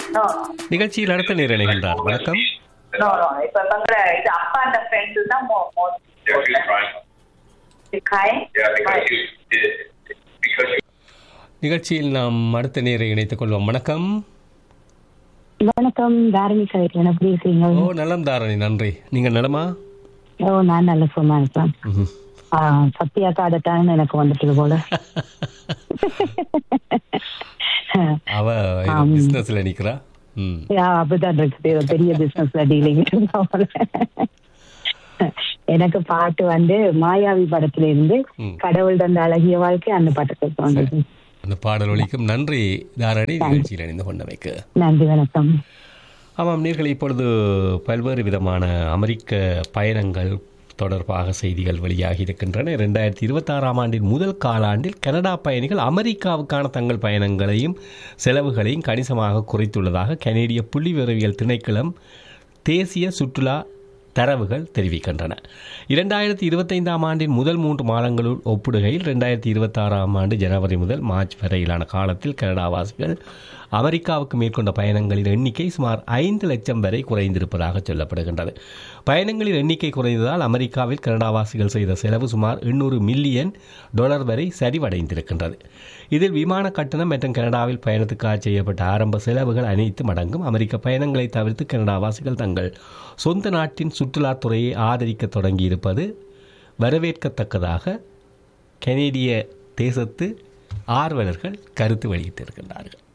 No நிகழ்ச்சியில் அடுத்த நேர நிகழ்ந்தார் வணக்கம் நோ நோ இப்ப பங்கள இது அப்பா அந்த ஃப்ரெண்ட்ஸ் தான் மோ Yeah, she's crying. காய் Yeah, because you did it. Because you நிகழ்ச்சியில் நாம் அடுத்த நேரை இணைத்துக் கொள்வோம் வணக்கம் வணக்கம் தாரணி கதைக்கிறேன் எப்படி இருக்கீங்க ஓ நலம் தாரணி நன்றி நீங்கள் நலமா ஓ நான் நல்ல சும்மா இருக்கேன் ம்ஹும். ஆ, சத்யா காடட்டான்னு எனக்கு வந்துட்டு போல அவ ஆம். பிசினஸ்ல நிக்கிறா ம் யா, அப்படிதான் இருக்குது ஒரு பெரிய பிசினஸ்ல டீலிங் எனக்கு பாட்டு வந்து மாயாவி படத்துல இருந்து ம். கடவுள் தந்த அழகிய வாழ்க்கை அந்த பாட்டுக்கு வந்தது அந்த பாடல் ஒலிக்கும் நன்றி தாரணி நிகழ்ச்சியில் இணைந்து கொண்டமைக்கு நன்றி வணக்கம் ஆமாம் நீர்கள் இப்பொழுது பல்வேறு விதமான அமெரிக்க பயணங்கள் தொடர்பாக செய்திகள் வெளியாகி இருக்கின்றன ரெண்டாயிரத்தி இருபத்தாறாம் ஆண்டின் முதல் காலாண்டில் கனடா பயணிகள் அமெரிக்காவுக்கான தங்கள் பயணங்களையும் செலவுகளையும் கணிசமாக குறைத்துள்ளதாக கனேடிய புள்ளிவிவரவியல் திணைக்களம் தேசிய சுற்றுலா தரவுகள் தெரிவிக்கின்றன இரண்டாயிரத்தி இருபத்தைந்தாம் ஆண்டின் முதல் மூன்று மாதங்களுள் ஒப்பிடுகையில் ரெண்டாயிரத்தி இருபத்தாறாம் ஆண்டு ஜனவரி முதல் மார்ச் வரையிலான காலத்தில் கனடாவாசிகள் அமெரிக்காவுக்கு மேற்கொண்ட பயணங்களின் எண்ணிக்கை சுமார் ஐந்து லட்சம் வரை குறைந்திருப்பதாக சொல்லப்படுகின்றது பயணங்களின் எண்ணிக்கை குறைந்ததால் அமெரிக்காவில் கனடாவாசிகள் செய்த செலவு சுமார் எண்ணூறு மில்லியன் டாலர் வரை சரிவடைந்திருக்கின்றது இதில் விமான கட்டணம் மற்றும் கனடாவில் பயணத்துக்காக செய்யப்பட்ட ஆரம்ப செலவுகள் அனைத்து மடங்கும் அமெரிக்க பயணங்களை தவிர்த்து கனடாவாசிகள் தங்கள் சொந்த நாட்டின் சுற்றுலாத்துறையை ஆதரிக்க தொடங்கியிருப்பது வரவேற்கத்தக்கதாக கனேடிய தேசத்து ஆர்வலர்கள் கருத்து வெளியிட்டிருக்கின்றார்கள்